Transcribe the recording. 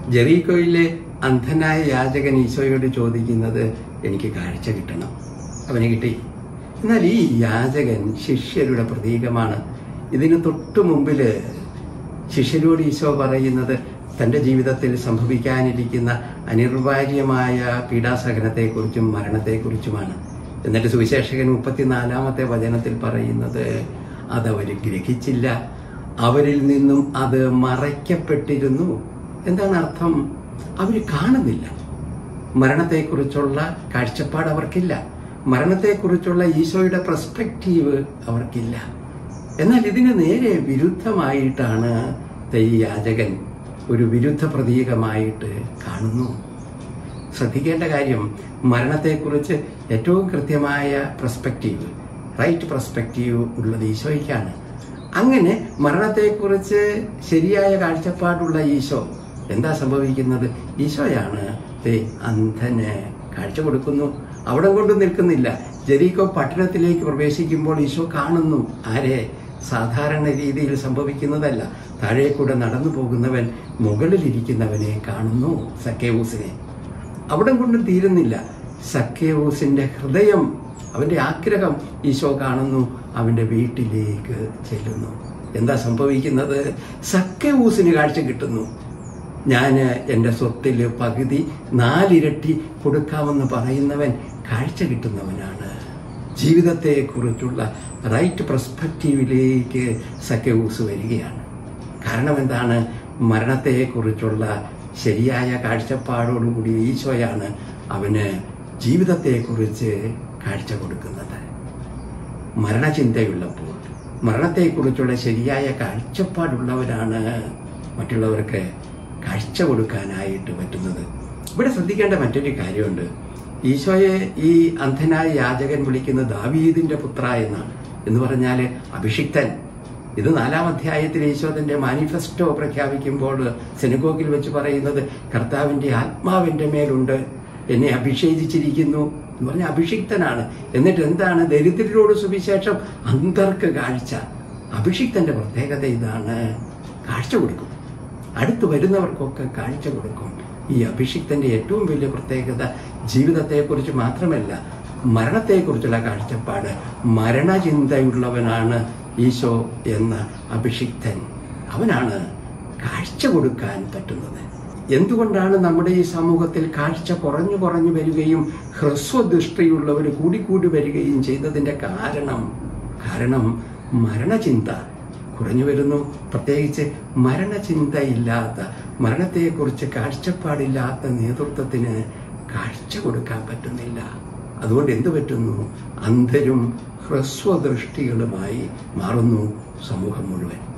ജെറീക്കോയിലെ അന്ധനായ യാചകൻ ഈശോയോട് ചോദിക്കുന്നത് എനിക്ക് കാഴ്ച കിട്ടണം അവന് കിട്ടി എന്നാൽ ഈ യാചകൻ ശിഷ്യരുടെ പ്രതീകമാണ് ഇതിന് തൊട്ടു മുമ്പില് ശിഷ്യരോട് ഈശോ പറയുന്നത് തന്റെ ജീവിതത്തിൽ സംഭവിക്കാനിരിക്കുന്ന അനിർവാര്യമായ പീഡാസഹനത്തെക്കുറിച്ചും മരണത്തെക്കുറിച്ചുമാണ് എന്നിട്ട് സുവിശേഷകൻ മുപ്പത്തിനാലാമത്തെ വചനത്തിൽ പറയുന്നത് അതവർ ഗ്രഹിച്ചില്ല അവരിൽ നിന്നും അത് മറയ്ക്കപ്പെട്ടിരുന്നു എന്താണ് അർത്ഥം അവർ കാണുന്നില്ല മരണത്തെക്കുറിച്ചുള്ള കാഴ്ചപ്പാട് അവർക്കില്ല മരണത്തെക്കുറിച്ചുള്ള ഈശോയുടെ പെർസ്പെക്റ്റീവ് അവർക്കില്ല എന്നാൽ ഇതിന് നേരെ വിരുദ്ധമായിട്ടാണ് ഈ യാചകൻ ഒരു വിരുദ്ധ പ്രതീകമായിട്ട് കാണുന്നു ശ്രദ്ധിക്കേണ്ട കാര്യം മരണത്തെക്കുറിച്ച് ഏറ്റവും കൃത്യമായ പ്രസ്പെക്റ്റീവ് റൈറ്റ് പ്രസ്പെക്റ്റീവ് ഉള്ളത് ഈശോയ്ക്കാണ് അങ്ങനെ മരണത്തെക്കുറിച്ച് ശരിയായ കാഴ്ചപ്പാടുള്ള ഈശോ എന്താ സംഭവിക്കുന്നത് ഈശോയാണ് ദേ അന്ധന് കാഴ്ച കൊടുക്കുന്നു അവിടെ കൊണ്ട് നിൽക്കുന്നില്ല ജെറീക്കോ പട്ടണത്തിലേക്ക് പ്രവേശിക്കുമ്പോൾ ഈശോ കാണുന്നു ആരെ സാധാരണ രീതിയിൽ സംഭവിക്കുന്നതല്ല താഴെ കൂടെ നടന്നു പോകുന്നവൻ മുകളിലിരിക്കുന്നവനെ കാണുന്നു സക്കേവൂസിനെ അവിടെ കൊണ്ട് തീരുന്നില്ല സക്കേവൂസിന്റെ ഹൃദയം അവന്റെ ആഗ്രഹം ഈശോ കാണുന്നു അവന്റെ വീട്ടിലേക്ക് ചെല്ലുന്നു എന്താ സംഭവിക്കുന്നത് സക്കേവൂസിന് കാഴ്ച കിട്ടുന്നു ഞാൻ എൻ്റെ സ്വത്തിൽ പകുതി നാലിരട്ടി കൊടുക്കാമെന്ന് പറയുന്നവൻ കാഴ്ച കിട്ടുന്നവനാണ് ജീവിതത്തെക്കുറിച്ചുള്ള റൈറ്റ് പെർസ്പെക്റ്റീവിലേക്ക് സക്കേവൂസ് വരികയാണ് കാരണം എന്താണ് മരണത്തെക്കുറിച്ചുള്ള ശരിയായ കാഴ്ചപ്പാടോടുകൂടി ഈശോയാണ് അവന് ജീവിതത്തെക്കുറിച്ച് കാഴ്ച കൊടുക്കുന്നത് മരണചിന്തയുള്ളപ്പോൾ മരണത്തെക്കുറിച്ചുള്ള ശരിയായ കാഴ്ചപ്പാടുള്ളവരാണ് മറ്റുള്ളവർക്ക് കാഴ്ച കൊടുക്കാനായിട്ട് പറ്റുന്നത് ഇവിടെ ശ്രദ്ധിക്കേണ്ട മറ്റൊരു കാര്യമുണ്ട് ഈശോയെ ഈ അന്ധനായ യാചകൻ വിളിക്കുന്ന ദാവീദിന്റെ പുത്ര എന്നാണ് എന്ന് പറഞ്ഞാല് അഭിഷിക്തൻ ഇത് നാലാം അധ്യായത്തിൽ ഈശോ തന്റെ മാനിഫെസ്റ്റോ പ്രഖ്യാപിക്കുമ്പോൾ സെനഗോഗിൽ വെച്ച് പറയുന്നത് കർത്താവിന്റെ ആത്മാവിന്റെ മേലുണ്ട് എന്നെ അഭിഷേചിച്ചിരിക്കുന്നു എന്ന് പറഞ്ഞ അഭിഷിക്തനാണ് എന്നിട്ട് എന്താണ് ദരിദ്രരോട് സുവിശേഷം അന്തർക്ക് കാഴ്ച അഭിഷിക്തന്റെ പ്രത്യേകത ഇതാണ് കാഴ്ച കൊടുക്കും അടുത്ത് വരുന്നവർക്കൊക്കെ കാഴ്ച കൊടുക്കും ഈ അഭിഷിക്തന്റെ ഏറ്റവും വലിയ പ്രത്യേകത ജീവിതത്തെക്കുറിച്ച് മാത്രമല്ല മരണത്തെക്കുറിച്ചുള്ള കാഴ്ചപ്പാട് മരണചിന്തയുള്ളവനാണ് ഈശോ എന്ന അഭിഷിക്തൻ അവനാണ് കാഴ്ച കൊടുക്കാൻ പറ്റുന്നത് എന്തുകൊണ്ടാണ് നമ്മുടെ ഈ സമൂഹത്തിൽ കാഴ്ച കുറഞ്ഞു കുറഞ്ഞു വരികയും ഹ്രസ്വദൃഷ്ടിയുള്ളവർ കൂടിക്കൂടി വരികയും ചെയ്തതിന്റെ കാരണം കാരണം മരണചിന്ത കുറഞ്ഞു വരുന്നു പ്രത്യേകിച്ച് മരണചിന്തയില്ലാത്ത മരണത്തെക്കുറിച്ച് കാഴ്ചപ്പാടില്ലാത്ത നേതൃത്വത്തിന് കാഴ്ച കൊടുക്കാൻ പറ്റുന്നില്ല അതുകൊണ്ട് എന്തു പറ്റുന്നു അന്ധരും ഹ്രസ്വദൃഷ്ടികളുമായി മാറുന്നു സമൂഹം മുഴുവൻ